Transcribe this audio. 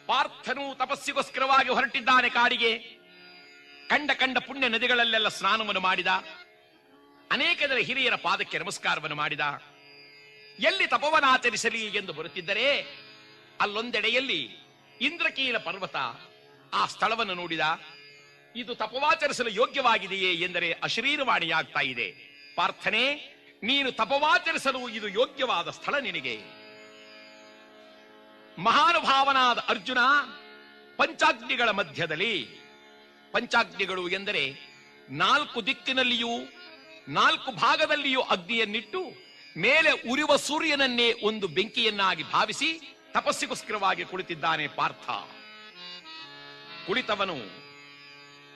ಪಾರ್ಥನು ತಪಸ್ಸಿಗೋಸ್ಕರವಾಗಿ ಹೊರಟಿದ್ದಾನೆ ಕಾಡಿಗೆ ಕಂಡ ಕಂಡ ಪುಣ್ಯ ನದಿಗಳಲ್ಲೆಲ್ಲ ಸ್ನಾನವನ್ನು ಮಾಡಿದ ಅನೇಕ ಜನ ಹಿರಿಯರ ಪಾದಕ್ಕೆ ನಮಸ್ಕಾರವನ್ನು ಮಾಡಿದ ಎಲ್ಲಿ ತಪವನಾಚರಿಸಲಿ ಎಂದು ಬರುತ್ತಿದ್ದರೆ ಅಲ್ಲೊಂದೆಡೆಯಲ್ಲಿ ಇಂದ್ರಕೀಲ ಪರ್ವತ ಆ ಸ್ಥಳವನ್ನು ನೋಡಿದ ಇದು ತಪವಾಚರಿಸಲು ಯೋಗ್ಯವಾಗಿದೆಯೇ ಎಂದರೆ ಅಶರೀರವಾಣಿಯಾಗ್ತಾ ಇದೆ ಪಾರ್ಥನೆ ನೀನು ತಪವಾಚರಿಸಲು ಇದು ಯೋಗ್ಯವಾದ ಸ್ಥಳ ನಿನಗೆ ಮಹಾನುಭಾವನಾದ ಅರ್ಜುನ ಪಂಚಾಗ್ನಿಗಳ ಮಧ್ಯದಲ್ಲಿ ಪಂಚಾಗ್ನಿಗಳು ಎಂದರೆ ನಾಲ್ಕು ದಿಕ್ಕಿನಲ್ಲಿಯೂ ನಾಲ್ಕು ಭಾಗದಲ್ಲಿಯೂ ಅಗ್ನಿಯನ್ನಿಟ್ಟು ಮೇಲೆ ಉರಿಯುವ ಸೂರ್ಯನನ್ನೇ ಒಂದು ಬೆಂಕಿಯನ್ನಾಗಿ ಭಾವಿಸಿ ತಪಸ್ಸಿಗೋಸ್ಕರವಾಗಿ ಕುಳಿತಿದ್ದಾನೆ ಪಾರ್ಥ ಕುಳಿತವನು